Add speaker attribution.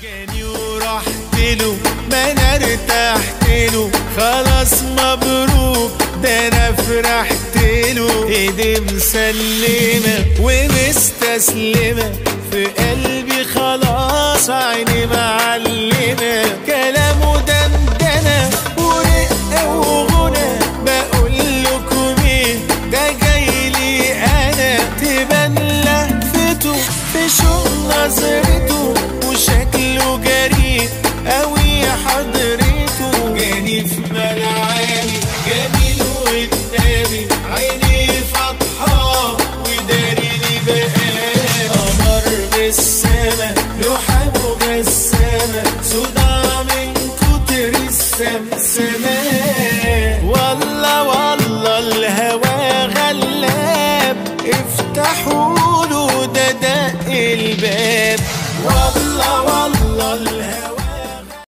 Speaker 1: جاني ورحت له ما انا ارتحت له خلاص مبروك ده انا فرحت له ايدي مسلمه ومستسلمه في قلبي خلاص عيني معلمه كلامه دندنه ورقه وغنى بقول لكم ايه ده جاي لي انا تبان لهفته في شوق نظرته وشكله جريء قوي حضرته جاني في ملعبي جميل قدامي عيني فاتحة وداريني بقى قمر بالسما لوحة مجسمة صداع من كتر السمسمة والله والله الهوى غلاب افتحوا له ده دق الباب والله والله